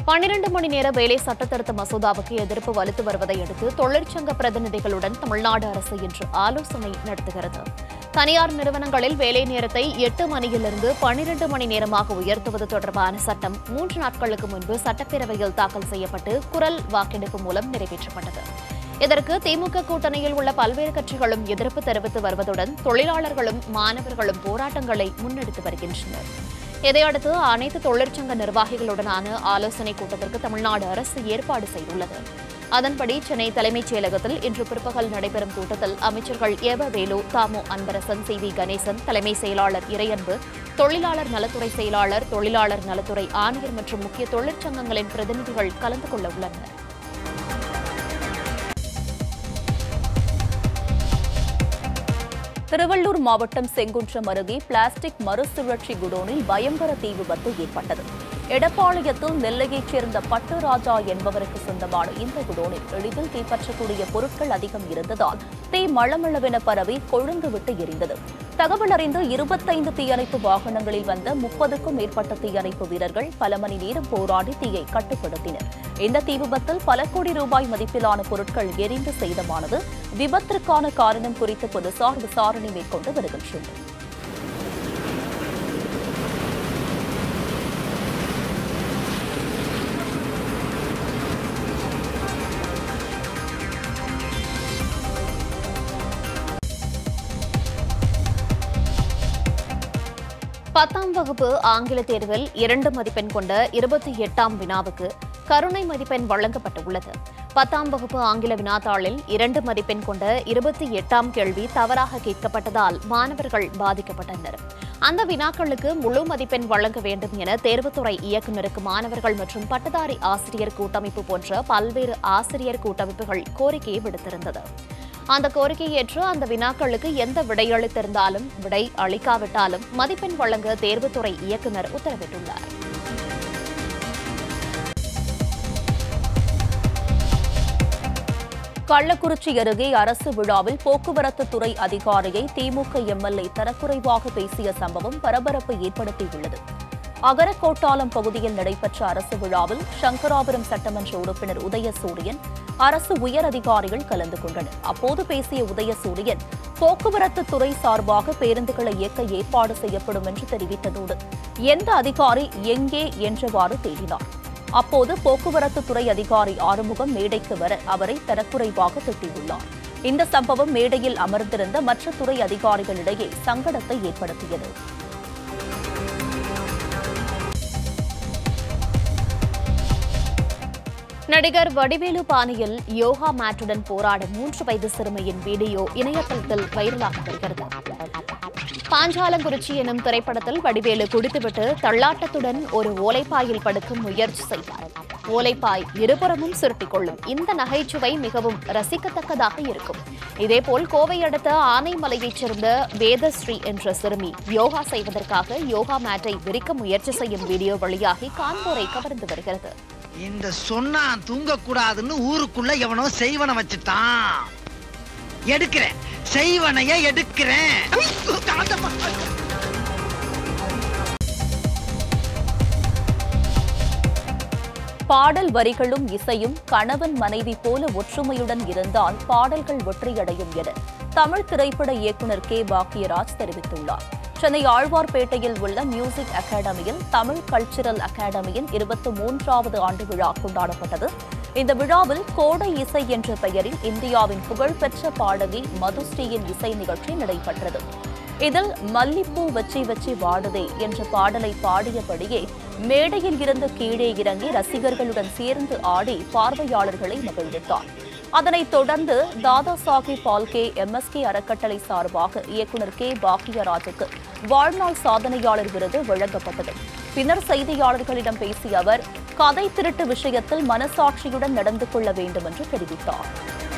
பன்னிரண்டு மணி நேர வேலை சட்டத்திருத்த மசோதாவுக்கு எதிர்ப்பு வலுத்து வருவதை அடுத்து தொழிற்சங்க பிரதிநிதிகளுடன் தமிழ்நாடு அரசு இன்று ஆலோசனை நடத்துகிறது தனியார் நிறுவனங்களில் வேலை நேரத்தை எட்டு மணியிலிருந்து பன்னிரண்டு மணி நேரமாக உயர்த்துவது தொடர்பான சட்டம் மூன்று நாட்களுக்கு முன்பு சட்டப்பேரவையில் தாக்கல் செய்யப்பட்டு குரல் வாக்கெடுப்பு மூலம் நிறைவேற்றப்பட்டது இதற்கு திமுக கூட்டணியில் உள்ள பல்வேறு கட்சிகளும் எதிர்ப்பு தெரிவித்து வருவதுடன் தொழிலாளர்களும் மாணவர்களும் போராட்டங்களை முன்னெடுத்து வருகின்றனர் இதையடுத்து அனைத்து தொழிற்சங்க நிர்வாகிகளுடனான ஆலோசனைக் கூட்டத்திற்கு தமிழ்நாடு அரசு ஏற்பாடு செய்துள்ளது அதன்படி சென்னை தலைமைச் செயலகத்தில் இன்று பிற்பகல் நடைபெறும் கூட்டத்தில் அமைச்சர்கள் E V Velu Thamo Anbarasan C V Ganesan தலைமை செயலாளர் இறையன்பு தொழிலாளர் நலத்துறை செயலாளர் தொழிலாளர் நலத்துறை ஆணையர் மற்றும் முக்கிய தொழிற்சங்கங்களின் பிரதிநிதிகள் கலந்து கொள்ள உள்ளனர் திருவள்ளூர் மாவட்டம் செங்குன்றம் அருகே பிளாஸ்டிக் மறுசுழற்சி குடோனில் பயங்கர தீ விபத்து ஏற்பட்டது எடப்பாளையத்தில் நெல்லையைச் சேர்ந்த பட்டுராஜா என்பவருக்கு சொந்தமான இந்த குடோனில் எளிதில் தீப்பற்றக்கூடிய பொருட்கள் அதிகம் இருந்ததால் தீ மளமளவென பரவி கொழுந்து விட்டு எரிந்தது தகவல் அறிந்து இருபத்தைந்து தீயணைப்பு வாகனங்களில் வந்த முப்பதுக்கும் மேற்பட்ட தீயணைப்பு வீரர்கள் பல மணி நேரம் போராடி தீயை கட்டுப்படுத்தினர் இந்த தீ விபத்தில் பல கோடி ரூபாய் மதிப்பிலான பொருட்கள் எரிந்து சேதமானது விபத்திற்கான காரணம் குறித்து போலீசார் விசாரணை மேற்கொண்டு வருகின்றனர் பத்தாம் வகுப்பு ஆங்கில தேர்வில் இரண்டு மதிப்பெண் கொண்ட இருபத்தி எட்டாம் வினாவுக்கு கருணை மதிப்பெண் வழங்கப்பட்டுள்ளது பத்தாம் வகுப்பு ஆங்கில வினாத்தாளில் இரண்டு மதிப்பெண் கொண்ட இருபத்தி எட்டாம் கேள்வி தவறாக கேட்கப்பட்டதால் மாணவர்கள் பாதிக்கப்பட்டனர் அந்த வினாக்களுக்கு முழு மதிப்பெண் வழங்க வேண்டும் என தேர்வுத்துறை இயக்குநருக்கு மாணவர்கள் மற்றும் பட்டதாரி ஆசிரியர் கூட்டமைப்பு போன்ற பல்வேறு ஆசிரியர் கூட்டமைப்புகள் கோரிக்கையை விடுத்திருந்தது அந்த கோரிக்கையை ஏற்று அந்த வினாக்களுக்கு எந்த விடையளித்திருந்தாலும் விடை அளிக்காவிட்டாலும் மதிப்பெண் வழங்க தேர்வுத்துறை இயக்குநர் உத்தரவிட்டுள்ளார் கள்ளக்குறிச்சி அருகே அரசு விழாவில் போக்குவரத்து துறை அதிகாரியை திமுக எம்எல்ஏ தரக்குறைவாக பேசிய சம்பவம் பரபரப்பை ஏற்படுத்தியுள்ளது அகரக்கோட்டாலம் பகுதியில் நடைபெற்ற அரசு விழாவில் சங்கராபுரம் சட்டமன்ற உறுப்பினர் உதயசூரியன் அரசு உயர் அதிகாரிகள் கலந்து கொண்டனர் அப்போது பேசிய உதயசூரியன் போக்குவரத்து துறை சார்பாக பேருந்துகளை இயக்க ஏற்பாடு செய்யப்படும் என்று தெரிவித்ததோடு எந்த அதிகாரி எங்கே என்றவாறு தேடினார் அப்போது போக்குவரத்து துறை அதிகாரி ஆறுமுகம் மேடைக்கு வர அவரை தரக்குறைவாக திட்டியுள்ளார் இந்த சம்பவம் மேடையில் அமர்ந்திருந்த மற்ற துறை அதிகாரிகளிடையே சங்கடத்தை ஏற்படுத்தியது நடிகர் வடிவேலு பாணியில் யோகா மேட்டுடன் போராடும் மூன்று வயது சிறுமியின் வீடியோ இணையதளத்தில் வைரலாகி வருகிறது பாஞ்சாலங்குறிச்சி எனும் திரைப்படத்தில் வடிவேலு குடித்துவிட்டு தள்ளாட்டத்துடன் ஒரு ஓலைப்பாயில் படுக்கும் முயற்சி செய்தார் ஓலைப்பாய் இருபுறமும் சுருட்டிக் கொள்ளும் இந்த நகைச்சுவை மிகவும் ரசிக்கத்தக்கதாக இருக்கும் இதேபோல் கோவை அடுத்த ஆனைமலையைச் சேர்ந்த வேதஸ்ரீ என்ற சிறுமி யோகா செய்வதற்காக யோகா மேட்டை விரிக்க முயற்சி செய்யும் வீடியோ வெளியாகி காண்போரை கவர்ந்து வருகிறது இந்த சொன்னா தூங்க கூடாதுன்னு ஊருக்குள்ள எவனோ செய்வன வச்சுட்டான் எடுக்கிறேன் செய்வனைய எடுக்கிறேன் பாடல் வரிகளும் இசையும் கணவன் மனைவி போல ஒற்றுமையுடன் இருந்தால் பாடல்கள் வெற்றியடையும் என தமிழ் திரைப்பட இயக்குனர் கே பாக்கியராஜ் தெரிவித்துள்ளார் சென்னை ஆழ்வார்பேட்டையில் உள்ள மியூசிக் அகாடமியில் தமிழ் கல்ச்சுரல் அகாடமியின் இருபத்தி மூன்றாவது ஆண்டு விழா கொண்டாடப்பட்டது இந்த விழாவில் கோடை இசை என்ற பெயரில் இந்தியாவின் புகழ்பெற்ற பாடகி மதுஸ்ரீயின் இசை நிகழ்ச்சி நடைபெற்றது இதில் மல்லிப்பூ வச்சி வச்சி வாடுதே என்ற பாடலை பாடியபடியே மேடையில் இருந்து கீழே இறங்கி ரசிகர்களுடன் சேர்ந்து ஆடி பார்வையாளர்களை மகிழ்வித்தார் அதனைத் தொடர்ந்து தாதா சாஹிப் பால்கே எம்எஸ்கே அறக்கட்டளை சார்பாக இயக்குநர் கே பாக்கியராஜுக்கு வாழ்நாள் சாதனையாளர் விருது வழங்கப்பட்டது பின்னர் செய்தியாளர்களிடம் பேசிய அவர் கதை திருட்டு விஷயத்தில் மனசாட்சியுடன் நடந்து கொள்ள வேண்டும் என்று தெரிவித்தார்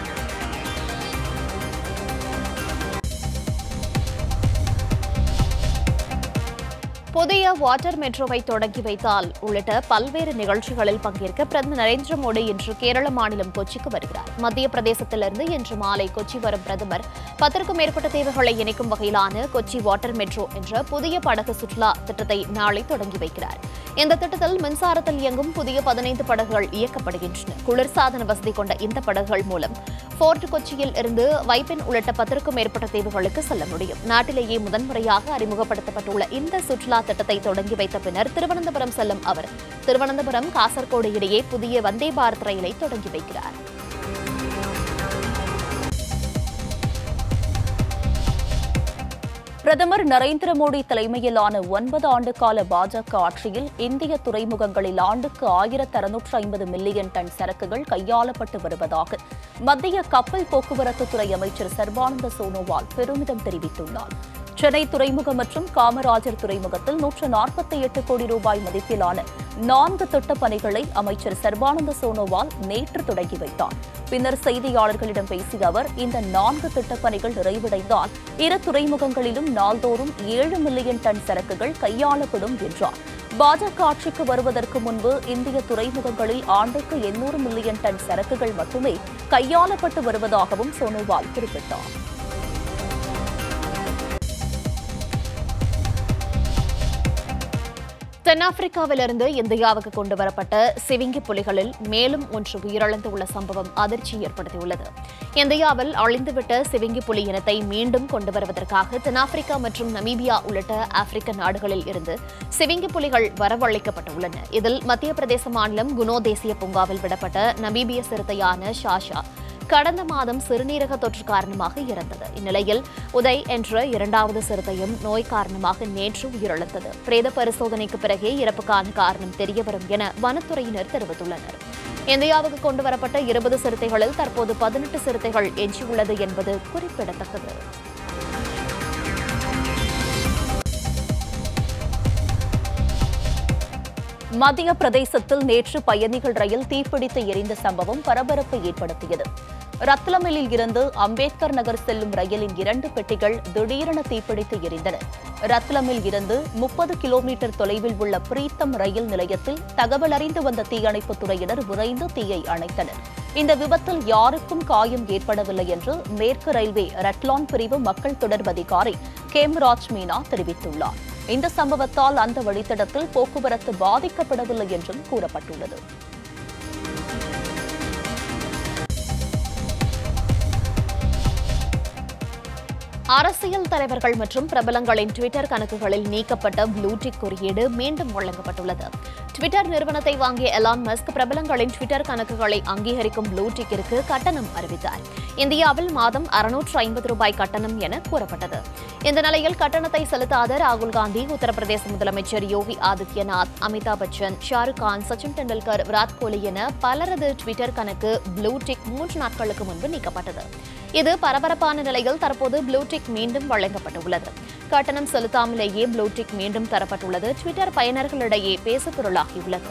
புதிய வாட்டர் மெட்ரோவை தொடங்கி வைத்தால் உள்ளிட்ட பல்வேறு நிகழ்ச்சிகளில் பங்கேற்க பிரதமர் நரேந்திர மோடி இன்று கேரள மாநிலம் கொச்சிக்கு வருகிறார் மத்திய பிரதேசத்திலிருந்து இன்று மாலை கொச்சி வரும் பிரதமர் பத்திற்கும் மேற்பட்ட தீவுகளை இணைக்கும் வகையிலான கொச்சி வாட்டர் மெட்ரோ என்ற புதிய படகு சுற்றுலா திட்டத்தை நாளை தொடங்கி வைக்கிறார் இந்த திட்டத்தில் மின்சாரத்தில் இயங்கும் புதிய பதினைந்து படகுகள் இயக்கப்படுகின்றன குளிர்சாதன வசதி கொண்ட இந்த படகுகள் மூலம் போர்ட் கொச்சியில் இருந்து வைப்பின் உள்ளிட்ட பத்திற்கும் மேற்பட்ட தீவுகளுக்கு செல்ல முடியும் நாட்டிலேயே முதன்முறையாக அறிமுகப்படுத்தப்பட்டுள்ள இந்த சுற்றுலா திட்டத்தை தொடங்கி வைத்த பின்னர் திருவனந்தபுரம் செல்லும் அவர் திருவனந்தபுரம் காசர்கோடு இடையே புதிய வந்தே பாரத் ரயிலை தொடங்கி வைக்கிறார் பிரதமர் நரேந்திர மோடி தலைமையிலான ஒன்பது ஆண்டு கால பாஜக ஆட்சியில் இந்திய துறைமுகங்களில் ஆண்டுக்கு ஆயிரத்து அறுநூற்று ஐம்பது மில்லியன் டன் சரக்குகள் கையாளப்பட்டு வருவதாக மத்திய கப்பல் போக்குவரத்து துறை அமைச்சர் சர்பானந்த சோனோவால் பெருமிதம் தெரிவித்துள்ளார் சென்னை துறைமுகம் மற்றும் காமராஜர் துறைமுகத்தில் நூற்று நாற்பத்தி எட்டு கோடி ரூபாய் மதிப்பிலான நான்கு திட்டப் பணிகளை அமைச்சர் சர்பானந்த சோனோவால் நேற்று தொடங்கி வைத்தார் பின்னர் செய்தியாளர்களிடம் பேசிய அவர் இந்த நான்கு திட்டப் பணிகள் நிறைவடைந்தால் இரு துறைமுகங்களிலும் நாள்தோறும் ஏழு மில்லியன் டன் சரக்குகள் கையாளப்படும் என்றார் பாஜக ஆட்சிக்கு வருவதற்கு முன்பு இந்திய துறைமுகங்களில் ஆண்டுக்கு எண்ணூறு மில்லியன் டன் சரக்குகள் மட்டுமே கையாளப்பட்டு வருவதாகவும் சோனோவால் குறிப்பிட்டார் தென்னாப்பிரிக்காவிலிருந்து இந்தியாவுக்கு கொண்டுவரப்பட்ட சிவிங்கி புலிகளில் மேலும் ஒன்று உயிரிழந்து உள்ள சம்பவம் அதிர்ச்சி ஏற்படுத்தியுள்ளது இந்தியாவில் அழிந்துவிட்ட சிவிங்கி புலி இனத்தை மீண்டும் கொண்டு வருவதற்காக தென்னாப்பிரிக்கா மற்றும் நமீபியா உள்ளிட்ட ஆப்பிரிக்க நாடுகளில் இருந்து சிவிங்கி புலிகள் வரவழைக்கப்பட்டுள்ளன இதில் மத்திய பிரதேச மாநிலம் குனோ தேசிய பூங்காவில் விடப்பட்ட நமீபிய சிறுத்தையான ஷாஷா கடந்த மாதம் சிறுநீரக தொற்று காரணமாக இறந்தது இந்நிலையில் உதய் என்ற இரண்டாவது சிறுத்தையும் நோய் காரணமாக நேற்று உயிரிழந்தது பிரேத பரிசோதனைக்கு பிறகே இறப்புக்கான காரணம் தெரியவரும் என வனத்துறையினர் தெரிவித்துள்ளனர் இந்தியாவுக்கு கொண்டுவரப்பட்ட இருபது சிறுத்தைகளில் தற்போது பதினெட்டு சிறுத்தைகள் எஞ்சியுள்ளது என்பது குறிப்பிடத்தக்கது மத்திய பிரதேசத்தில் நேற்று பயணிகள் ரயில் தீப்பிடித்து எரிந்த சம்பவம் பரபரப்பை ஏற்படுத்தியது ரத்லமிலில் இருந்து அம்பேத்கர் நகர் செல்லும் ரயிலின் இரண்டு பெட்டிகள் திடீரென தீப்பிடித்து எரிந்தன ரத்லமில் இருந்து முப்பது கிலோமீட்டர் தொலைவில் உள்ள பிரீத்தம் ரயில் நிலையத்தில் தகவல் அறிந்து வந்த தீயணைப்புத் துறையினர் விரைந்து தீயை அணைத்தனர் இந்த விபத்தில் யாருக்கும் காயம் ஏற்படவில்லை என்று மேற்கு ரயில்வே ரட்லான் பிரிவு மக்கள் தொடர்பு அதிகாரி கேம்ராஜ் மீனா தெரிவித்துள்ளார் இந்த சம்பவத்தால் அந்த வழித்தடத்தில் போக்குவரத்து பாதிக்கப்படவில்லை என்றும் கூறப்பட்டுள்ளது அரசியல் தலைவர்கள் மற்றும் பிரபலங்களின் ட்விட்டர் கணக்குகளில் நீக்கப்பட்ட ப்ளூடிக் குறியீடு மீண்டும் வழங்கப்பட்டுள்ளது ட்விட்டர் நிறுவனத்தை வாங்கிய எலான் மஸ்க் பிரபலங்களின் ட்விட்டர் கணக்குகளை அங்கீகரிக்கும் ப்ளூடிக்கிற்கு கட்டணம் அறிவித்தார் இந்தியாவில் மாதம் அறுநூற்று ஐம்பது ரூபாய் கட்டணம் என கூறப்பட்டது இந்த நிலையில் கட்டணத்தை செலுத்தாத ராகுல் காந்தி உத்தரப்பிரதேச முதலமைச்சர் யோகி ஆதித்யநாத் அமிதாப் பச்சன் ஷாருக் கான் சச்சின் டெண்டுல்கர் விராட் கோலி என பலரது ட்விட்டர் கணக்கு ப்ளூடிக் மூன்று நாட்களுக்கு முன்பு நீக்கப்பட்டது இது பரபரப்பான நிலையில் தற்போது ப்ளூடிக் மீண்டும் வழங்கப்பட்டுள்ளது கட்டணம் செலுத்தாமலேயே ப்ளூடிக் மீண்டும் தரப்பட்டுள்ளது ட்விட்டர் பயனர்களிடையே பேசுபொருளாகியுள்ளது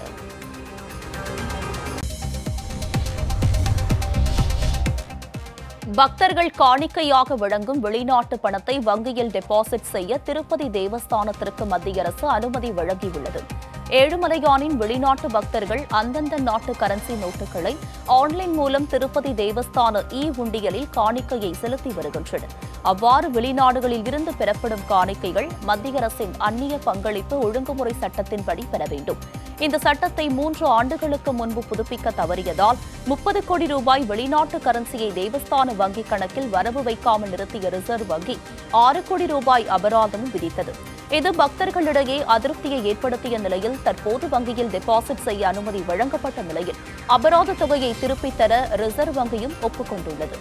பக்தர்கள் காணிக்கையாக வழங்கும் வெளிநாட்டு பணத்தை வங்கியில் டெபாசிட் செய்ய திருப்பதி தேவஸ்தானத்திற்கு மத்திய அரசு அனுமதி வழங்கியுள்ளது ஏழுமலையானின் வெளிநாட்டு பக்தர்கள் அந்தந்த நாட்டு கரன்சி நோட்டுகளை ஆன்லைன் மூலம் திருப்பதி தேவஸ்தான இ உண்டியலில் காணிக்கையை செலுத்தி வருகின்றனர் அவ்வாறு வெளிநாடுகளில் இருந்து பெறப்படும் காணிக்கைகள் மத்திய அரசின் அந்நிய பங்களிப்பு ஒழுங்குமுறை சட்டத்தின்படி பெற வேண்டும் இந்த சட்டத்தை மூன்று ஆண்டுகளுக்கு முன்பு புதுப்பிக்க தவறியதால் முப்பது கோடி ரூபாய் வெளிநாட்டு கரன்சியை தேவஸ்தான வங்கிக் கணக்கில் வரவு வைக்காமல் நிறுத்திய ரிசர்வ் வங்கி ஆறு கோடி ரூபாய் அபராதமும் விதித்தது இது பக்தர்களிடையே அதிருப்தியை ஏற்படுத்திய நிலையில் தற்போது வங்கியில் டெபாசிட் செய்ய அனுமதி வழங்கப்பட்ட நிலையில் அபராத தொகையை திருப்பித் தர ரிசர்வ் வங்கியும் ஒப்புக்கொண்டுள்ளது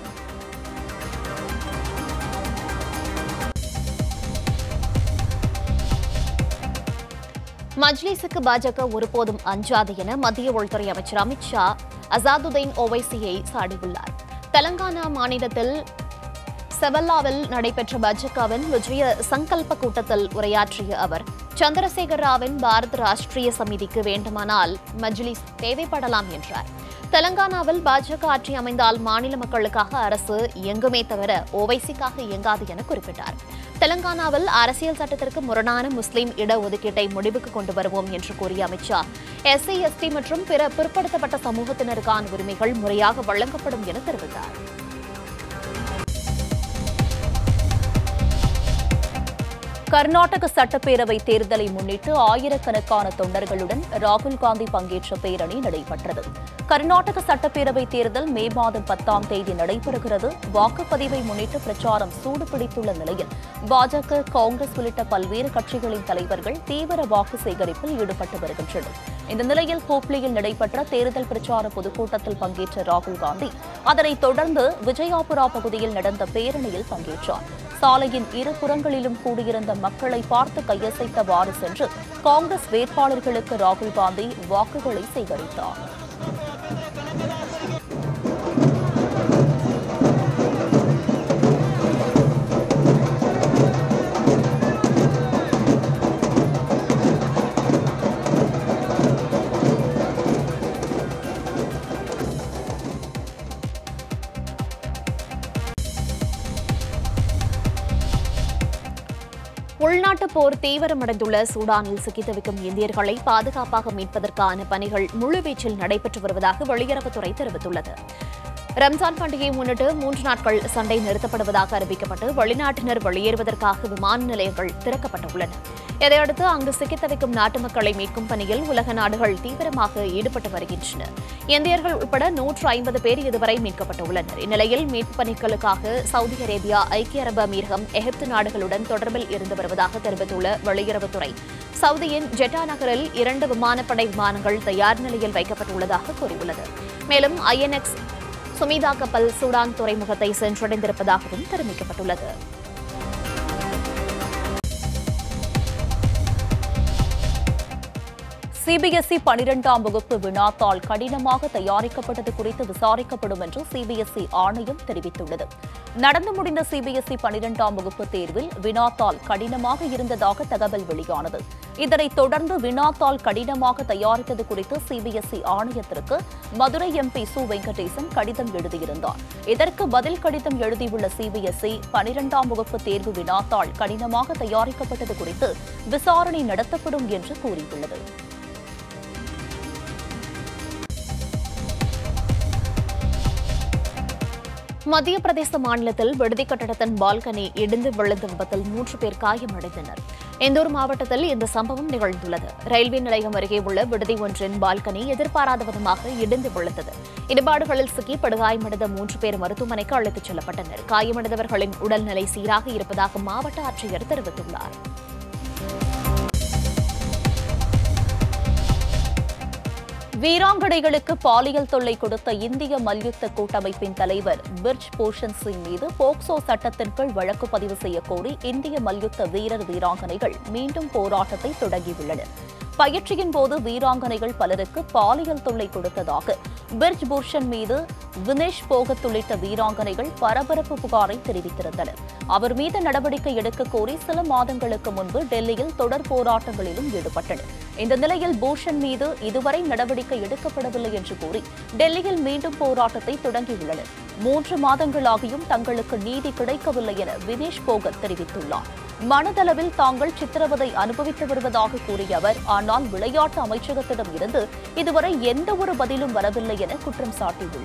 மஜ்லிஸுக்கு பாஜக ஒருபோதும் அஞ்சாது என மத்திய உள்துறை அமைச்சர் அமித் ஷா அசாதுதீன் ஓவைசியை சாடியுள்ளார் தெலங்கானா மாநிலத்தில் செவல்லாவில் நடைபெற்ற பாஜகவின் விஜய சங்கல்ப கூட்டத்தில் உரையாற்றிய அவர் சந்திரசேகர் ராவின் பாரத் ராஷ்டிரிய சமிதிக்கு வேண்டுமானால் மஜ்லிஸ் தேவைப்படலாம் என்றார் தெலங்கானாவில் பாஜக ஆட்சி அமைந்தால் மாநில மக்களுக்காக அரசு இயங்குமே தவிர ஓவைசிக்காக இயங்காது என குறிப்பிட்டார் தெலங்கானாவில் அரசியல் சட்டத்திற்கு முரணான முஸ்லிம் இடஒதுக்கீட்டை முடிவுக்கு கொண்டு வருவோம் என்று கூறிய அமித்ஷா எஸ்சி எஸ்டி மற்றும் பிற பிற்படுத்தப்பட்ட சமூகத்தினருக்கான உரிமைகள் முறையாக வழங்கப்படும் என தெரிவித்தார் கர்நாடக சட்டப்பேரவை தேர்தலை முன்னிட்டு ஆயிரக்கணக்கான தொண்டர்களுடன் ராகுல் காந்தி பங்கேற்ற பேரணி நடைபெற்றது கர்நாடக சட்டப்பேரவை தேர்தல் மே மாதம் பத்தாம் தேதி நடைபெறுகிறது வாக்குப்பதிவை முன்னிட்டு பிரச்சாரம் சூடுபிடித்துள்ள நிலையில் பாஜக காங்கிரஸ் உள்ளிட்ட பல்வேறு கட்சிகளின் தலைவர்கள் தீவிர வாக்கு சேகரிப்பில் ஈடுபட்டு வருகின்றனர் இந்த நிலையில் ஹூப்ளியில் நடைபெற்ற தேர்தல் பிரச்சார பொதுக்கூட்டத்தில் பங்கேற்ற ராகுல் காந்தி அதனைத் தொடர்ந்து விஜயாபுரா பகுதியில் நடந்த பேரணியில் பங்கேற்றார் சாலையின் இரு புறங்களிலும் கூடியிருந்த மக்களை பார்த்து கையசைத்தவாறு சென்று காங்கிரஸ் வேட்பாளர்களுக்கு ராகுல் காந்தி வாக்குகளை சேகரித்தார் உள்நாட்டு போர் தீவிரமடைந்துள்ள சூடானில் சிக்கித் தவிக்கும் இந்தியர்களை பாதுகாப்பாக மீட்பதற்கான பணிகள் முழுவீச்சில் நடைபெற்று வருவதாக வெளியுறவுத்துறை தெரிவித்துள்ளது ரம்ஜான் பண்டிகையை முன்னிட்டு மூன்று நாட்கள் சண்டை நிறுத்தப்படுவதாக அறிவிக்கப்பட்டு வெளிநாட்டினர் வெளியேறுவதற்காக விமான நிலையங்கள் திறக்கப்பட்டுள்ளன இதையடுத்து அங்கு சிக்கித் தவிக்கும் நாட்டு மக்களை மீட்கும் பணியில் உலக நாடுகள் தீவிரமாக ஈடுபட்டு வருகின்றன இந்தியர்கள் உட்பட நூற்று ஐம்பது பேர் இதுவரை மீட்கப்பட்டுள்ளனர் இந்நிலையில் மீட்புப் பணிகளுக்காக சவுதி அரேபியா ஐக்கிய அரபு அமீரகம் எகிப்து நாடுகளுடன் தொடர்பில் இருந்து வருவதாக தெரிவித்துள்ள வெளியுறவுத்துறை சவுதியின் ஜெட்டா நகரில் இரண்டு விமானப்படை விமானங்கள் தயார் நிலையில் வைக்கப்பட்டுள்ளதாக கூறியுள்ளது மேலும் ஐஎன்எக்ஸ் சுமிதா கப்பல் சூடான் துறைமுகத்தை சென்றடைந்திருப்பதாகவும் தெரிவிக்கப்பட்டுள்ளது சிபிஎஸ்இ பனிரெண்டாம் வகுப்பு வினாத்தாள் கடினமாக தயாரிக்கப்பட்டது குறித்து விசாரிக்கப்படும் என்று சிபிஎஸ்இ ஆணையம் தெரிவித்துள்ளது நடந்து முடிந்த சிபிஎஸ்இ பனிரெண்டாம் வகுப்பு தேர்வில் வினாத்தாள் கடினமாக இருந்ததாக தகவல் வெளியானது இதனைத் தொடர்ந்து வினாத்தாள் கடினமாக தயாரித்தது குறித்து சிபிஎஸ்இ ஆணையத்திற்கு மதுரை எம்பி சு வெங்கடேசன் கடிதம் எழுதியிருந்தார் இதற்கு பதில் கடிதம் எழுதியுள்ள சிபிஎஸ்இ பனிரெண்டாம் வகுப்பு தேர்வு வினாத்தாள் கடினமாக தயாரிக்கப்பட்டது குறித்து விசாரணை நடத்தப்படும் என்று கூறியுள்ளது மத்திய பிரதேச மாநிலத்தில் விடுதி கட்டடத்தின் பால்கனி இடிந்து விழுந்த விபத்தில் மூன்று பேர் காயமடைந்தனர் இந்தூர் மாவட்டத்தில் இந்த சம்பவம் நிகழ்ந்துள்ளது ரயில்வே நிலையம் அருகே உள்ள விடுதி ஒன்றின் பால்கனி எதிர்பாராத விதமாக இடிந்து விழுந்தது இடிபாடுகளில் சிக்கி படுகாயமடைந்த மூன்று பேர் மருத்துவமனைக்கு அழைத்துச் செல்லப்பட்டனர் காயமடைந்தவர்களின் உடல்நிலை சீராக இருப்பதாக மாவட்ட ஆட்சியர் தெரிவித்துள்ளார் வீராங்கனைகளுக்கு பாலியல் தொல்லை கொடுத்த இந்திய மல்யுத்த கூட்டமைப்பின் தலைவர் பிர்ஜ் பூஷன் சிங் மீது போக்சோ சட்டத்தின் கீழ் வழக்கு பதிவு செய்யக் கோரி இந்திய மல்யுத்த வீரர் வீராங்கனைகள் மீண்டும் போராட்டத்தை தொடங்கியுள்ளனர் பயிற்சியின் போது வீராங்கனைகள் பலருக்கு பாலியல் தொல்லை கொடுத்ததாக பிர்ஜ் பூஷன் மீது வினேஷ் போகத் உள்ளிட்ட வீராங்கனைகள் பரபரப்பு புகாரை தெரிவித்திருந்தனர் அவர் மீது நடவடிக்கை எடுக்க கோரி சில மாதங்களுக்கு முன்பு டெல்லியில் தொடர் போராட்டங்களிலும் ஈடுபட்டனர் இந்த நிலையில் பூஷன் மீது இதுவரை நடவடிக்கை எடுக்கப்படவில்லை என்று கூறி டெல்லியில் மீண்டும் போராட்டத்தை தொடங்கியுள்ளனர் மூன்று மாதங்களாகியும் தங்களுக்கு நீதி கிடைக்கவில்லை என வினேஷ் போகத் தெரிவித்துள்ளார் மனதளவில் தாங்கள் சித்திரவதை அனுபவித்து வருவதாக கூறிய அவர் ஆனால் விளையாட்டு அமைச்சகத்திடம் இருந்து இதுவரை எந்த ஒரு பதிலும் வரவில்லை என குற்றம் சாட்டியுள்ளார்